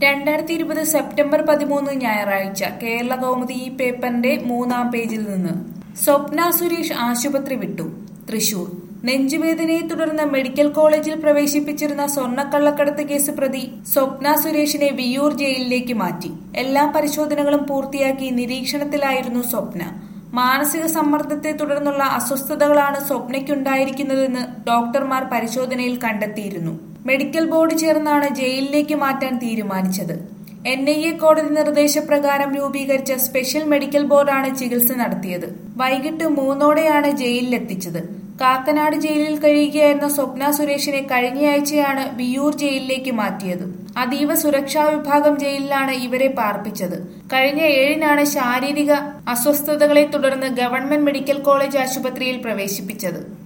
രണ്ടായിരത്തി ഇരുപത് സെപ്റ്റംബർ പതിമൂന്ന് ഞായറാഴ്ച കേരള കൗമുദി ഈ പേപ്പറിന്റെ മൂന്നാം പേജിൽ നിന്ന് സ്വപ്ന സുരേഷ് ആശുപത്രി വിട്ടു തൃശൂർ നെഞ്ചുവേദനയെ തുടർന്ന് മെഡിക്കൽ കോളേജിൽ പ്രവേശിപ്പിച്ചിരുന്ന സ്വർണ്ണക്കള്ളക്കടത്ത് കേസ് പ്രതി സ്വപ്ന സുരേഷിനെ വിയൂർ ജയിലിലേക്ക് മാറ്റി എല്ലാ പരിശോധനകളും പൂർത്തിയാക്കി നിരീക്ഷണത്തിലായിരുന്നു സ്വപ്ന മാനസിക സമ്മർദ്ദത്തെ തുടർന്നുള്ള അസ്വസ്ഥതകളാണ് സ്വപ്നയ്ക്കുണ്ടായിരിക്കുന്നതെന്ന് ഡോക്ടർമാർ പരിശോധനയിൽ കണ്ടെത്തിയിരുന്നു മെഡിക്കൽ ബോർഡ് ചേർന്നാണ് ജയിലിലേക്ക് മാറ്റാൻ തീരുമാനിച്ചത് എൻ ഐ എ കോടതി നിർദ്ദേശപ്രകാരം രൂപീകരിച്ച സ്പെഷ്യൽ മെഡിക്കൽ ബോർഡാണ് ചികിത്സ നടത്തിയത് വൈകിട്ട് മൂന്നോടെയാണ് ജയിലിലെത്തിച്ചത് കാക്കനാട് ജയിലിൽ കഴിയുകയായിരുന്ന സ്വപ്ന സുരേഷിനെ കഴിഞ്ഞയാഴ്ചയാണ് വിയൂർ ജയിലിലേക്ക് മാറ്റിയത് അതീവ സുരക്ഷാ വിഭാഗം ജയിലിലാണ് ഇവരെ പാർപ്പിച്ചത് കഴിഞ്ഞ ഏഴിനാണ് ശാരീരിക അസ്വസ്ഥതകളെ തുടർന്ന് ഗവൺമെന്റ് മെഡിക്കൽ കോളേജ് ആശുപത്രിയിൽ പ്രവേശിപ്പിച്ചത്